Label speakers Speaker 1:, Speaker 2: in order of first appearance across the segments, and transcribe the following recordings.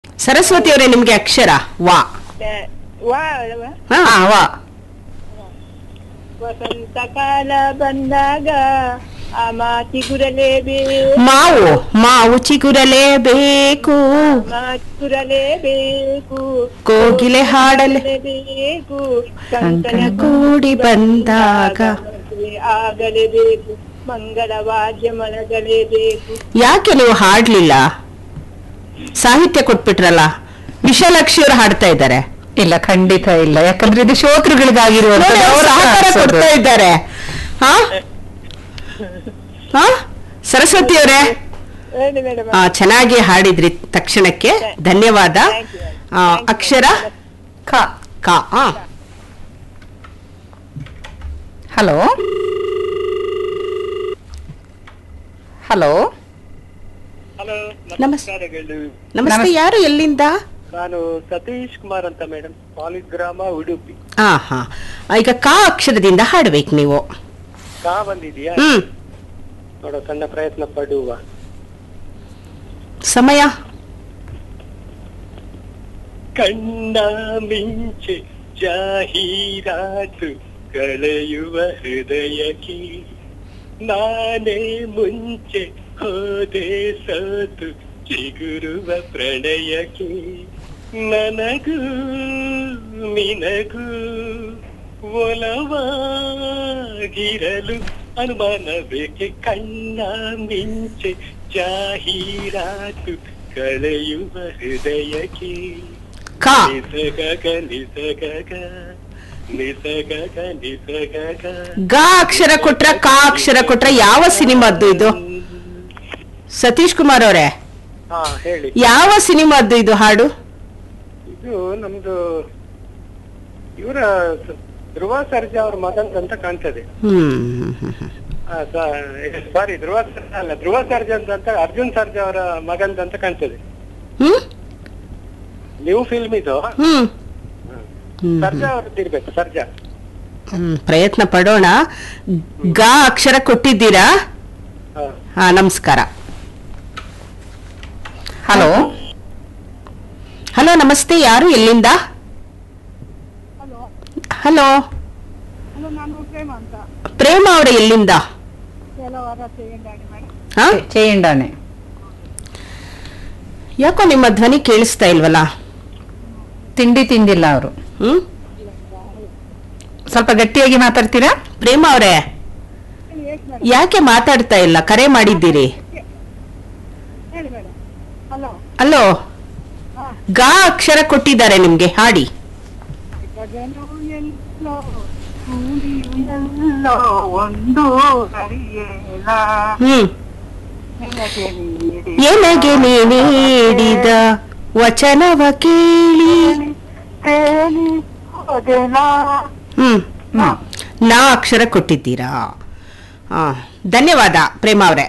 Speaker 1: ಸರಸ್ವತಿ ಅವರೇ ನಿಮ್ಗೆ ಅಕ್ಷರ ವಾ
Speaker 2: ವಾ
Speaker 1: ಹಾ
Speaker 3: ಹಾ ವಾ
Speaker 2: ವಸಂತ ಕಾಲ ಬಂದಾಗ ಆ ಮಾತಿಗುರಲೇಬೇಕು
Speaker 1: ಮಾವು ಮಾವು ಚಿಗುರಲೇಬೇಕು
Speaker 2: ಮಾತಿಗುರಲೇಬೇಕು
Speaker 1: ಕೋಗಿಲೆ ಹಾಡಲೆ
Speaker 2: ಬೇಕು
Speaker 1: ಕಂಕಣ ಕೂಡಿ ಬಂದಾಗ
Speaker 2: ಆಗಲೇಬೇಕು ಮಂಗಳ ವಾದ್ಯ ಮೊಳಗಲೇಬೇಕು
Speaker 1: ಯಾಕೆ ನೀವು ಹಾಡ್ಲಿಲ್ಲ ಸಾಹಿತ್ಯ ಕೊಟ್ಬಿಟ್ರಲ್ಲ ವಿಶಾಲಾಕ್ಷಿ ಅವರು ಹಾಡ್ತಾ ಇದ್ದಾರೆ
Speaker 3: ಇಲ್ಲ ಖಂಡಿತ ಇಲ್ಲ ಯಾಕಂದ್ರೆ ಇದು ಶ್ರೋತೃಗಳಿಗಾಗಿರುವಂತ
Speaker 1: ನೋಡಿ, ಅವ್ರು ಸಹಕಾರ ಕೊಡ್ತಾ ಇದ್ದಾರೆ ಹಾ ಹಾ ಸರಸ್ವತಿ ಅವರೇ
Speaker 2: ಹೇಳಿ ಮೇಡಮ್
Speaker 1: ಆ, ಚೆನ್ನಾಗಿ ಹಾಡಿದ್ರಿ ತಕ್ಷಣಕ್ಕೆ ಧನ್ಯವಾದ
Speaker 2: Thank you.
Speaker 1: ಆ, ಅಕ್ಷರ
Speaker 3: ಖ
Speaker 1: ಕ ಆ.
Speaker 3: ಹಲೋ ಹಲೋ
Speaker 4: ಹಲೋ
Speaker 1: ನಮಸ್-
Speaker 4: ನಮಸ್ಕಾರಗಳು
Speaker 1: ನಮಸ್ತೆ
Speaker 3: ನಮಸ್-
Speaker 1: ಯಾರು ಎಲ್ಲಿಂದ
Speaker 4: ನಾನು ಸತೀಶ್ ಕುಮಾರ್ ಅಂತ ಮೇಡಮ್ ಪಾಲಿಗ್ರಾಮ ಉಡುಪಿ
Speaker 1: ಹಾ ಹಾ ಈಗ ಕ ಅಕ್ಷರದಿಂದ ಹಾಡ್ಬೇಕು ನೀವು
Speaker 4: ಕಾ ಬಂದಿದೆಯಾ
Speaker 1: ಹ್ಮ್
Speaker 4: ನೋಡೋ ಸಣ್ಣ ಪ್ರಯತ್ನ ಪಡುವ
Speaker 1: ಸಮಯ
Speaker 4: ಕಣ್ಣ ಮಿಂಚೆ ಜಾಹೀರಾತು ಕಳೆಯುವ ಹೃದಯಕ್ಕೆ ನಾನೇ ಮುಂಚೆ ಹೋದೆ ಸೋತು ಚಿಗುರುವ ಪ್ರಣಯಕ್ಕೆ ನನಗೂ ನಿನಗೂ ಒಲವಾಗಿರಲು ಅನುಮಾನ ಬೇಕೆ ಕಣ್ಣ ಮಿಂಚೆ ಜಾಹೀರಾತು ಕಳೆಯುವ ಹೃದಯಕ್ಕೆ
Speaker 1: ಕ
Speaker 4: ನಿಸಗಗ ನಿಸಗಗ ನಿಸಗಗ ನಿಸಗಗ
Speaker 1: ಗ ಅಕ್ಷರ ಕೊಟ್ರ ಕ ಅಕ್ಷರ ಕೊಟ್ರ ಯಾವ ಸಿನಿಮಾದ್ದು ಇದು ಸತೀಶ್ ಕುಮಾರ್ ಅವರೇ
Speaker 4: ಹಾ ಹೇಳಿ
Speaker 1: ಯಾವ ಸಿನಿಮಾದ್ದು ಇದು ಹಾಡು
Speaker 4: ಇದು ನಮ್ದು ಇವರ ಧ್ರುವ ಸರ್ಜಾ ಅವ್ರ ಮಗಂತ ಅಂತ ಕಾಣ್ತದೆ
Speaker 1: ಹ್ಮ್
Speaker 4: ಸಾರಿ ಧ್ರುವ ಸರ್ಜಾ ಅಲ್ಲ ಧ್ರುವ ಸರ್ಜಾ ಅಂತ ಅರ್ಜುನ್ ಸರ್ಜಾ ಅವರ ಮಗಂತ ಅಂತ ಕಾಣ್ತದೆ
Speaker 1: ಹ್ಮ್
Speaker 4: ನ್ಯೂ ಫಿಲ್ಮ್ ಇದು
Speaker 1: ಹ್ಮ್ ಹ್ಮ್
Speaker 4: ಸರ್ಜಾ ಅವ್ರದ್ದು ಇರ್ಬೇಕು ಸರ್ಜಾ
Speaker 1: ಹ್ಮ್ ಪ್ರಯತ್ನ ಪಡೋಣ ಗ ಅಕ್ಷರ ಕೊಟ್ಟಿದ್ದೀರಾ
Speaker 4: ಹಾ.
Speaker 1: ಹಾ ನಮಸ್ಕಾರ
Speaker 3: ಹಲೋ
Speaker 1: ಹಲೋ ನಮಸ್ತೆ ಯಾರು ಎಲ್ಲಿಂದ ಹಲೋ
Speaker 2: ಹಲೋ ನಾನು ಪ್ರೇಮ ಅಂತ
Speaker 1: ಪ್ರೇಮ ಅವರ ಎಲ್ಲಿಂದ
Speaker 2: ಕೆಲವರ ಸೇವೆಂದಾಡಿ ಮೇಡಮ್
Speaker 1: ಹಾ
Speaker 3: ಚೇಂಡಾನೆ
Speaker 1: ಯಾಕೋ ನಿಮ್ಮ ಧ್ವನಿ ಕೇಳಿಸ್ತಾ ಇಲ್ವಲ್ಲ
Speaker 3: ತಿಂಡಿ ತಿಂದಿಲ್ಲ ಅವರು
Speaker 1: ಹ್ಮ್
Speaker 3: ಸ್ವಲ್ಪ ಗಟ್ಟಿಯಾಗಿ ಮಾತಾಡ್ತೀರಾ
Speaker 1: ಪ್ರೇಮ ಅವರೇ ಯಾಕೆ ಮಾತಾಡ್ತಾ ಇಲ್ಲ ಕರೆ ಮಾಡಿದ್ದೀರಿ
Speaker 2: ಹೇಳಿ ಮೇಡಮ್ ಹಲೋ
Speaker 1: ಅಲ್ಲೋ ಗ ಅಕ್ಷರ ಕೊಟ್ಟಿದ್ದಾರೆ ನಿಮ್ಗೆ ಹಾಡಿ
Speaker 2: ಗಗನವು ಎಲ್ಲೋ ಭೂಮಿಯು ಎಲ್ಲೋ ಒಂದು ಹರಿಯೇಲ
Speaker 1: ಹ್ಮ್
Speaker 2: ನಿನಗೆ ನೀಡಿ
Speaker 1: ಎನಗೆ ನೀ ನೀಡಿದ ವಚನವ ಕೇಳಿ
Speaker 2: ತೇಲಿ ಹೋದೆನಾ
Speaker 1: ಹ್ಮ್
Speaker 3: ಹ್ಮ್.
Speaker 1: ನಾ ಅಕ್ಷರ ಕೊಟ್ಟಿದ್ದೀರಾ ಆ, ಧನ್ಯವಾದ ಪ್ರೇಮ ಅವರೇ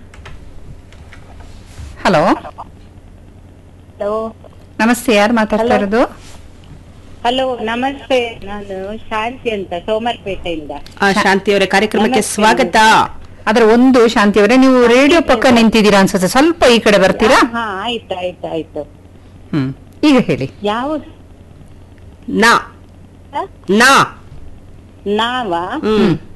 Speaker 3: ಹಲೋ
Speaker 2: ಹಲೋ
Speaker 3: ನಮಸ್ತೆ ಯಾರು ಮಾತಾಡ್ತಾ
Speaker 2: Hello.
Speaker 3: ಇರೋದು
Speaker 2: ಹಲೋ ನಮಸ್ತೆ ನಾನು ಶಾಂತಿ ಅಂತ ಸೋಮರ್ಪೇಟೆಯಿಂದ
Speaker 1: ಆ, ಶಾಂತಿ ಅವರೇ ಕಾರ್ಯಕ್ರಮಕ್ಕೆ
Speaker 2: ನಮಸ್ತೆ.
Speaker 1: ಸ್ವಾಗತ
Speaker 3: ಅದ್ರ ಒಂದು ಶಾಂತಿ ಅವರೇ ನೀವು ರೇಡಿಯೋ ಪಕ್ಕ ನಿಂತಿದ್ದೀರಾ ಅನ್ಸುತ್ತೆ ಸ್ವಲ್ಪ ಈ ಕಡೆ ಬರ್ತೀರಾ
Speaker 2: ಹಾ ಆಯ್ತು ಆಯ್ತು ಆಯ್ತು
Speaker 3: ಹ್ಮ್ ಈಗ ಹೇಳಿ
Speaker 2: ಯಾವ
Speaker 1: ನಾ ನಾ
Speaker 2: ನಾವ
Speaker 1: ಹ್ಮ್
Speaker 3: ಹ್ಮ್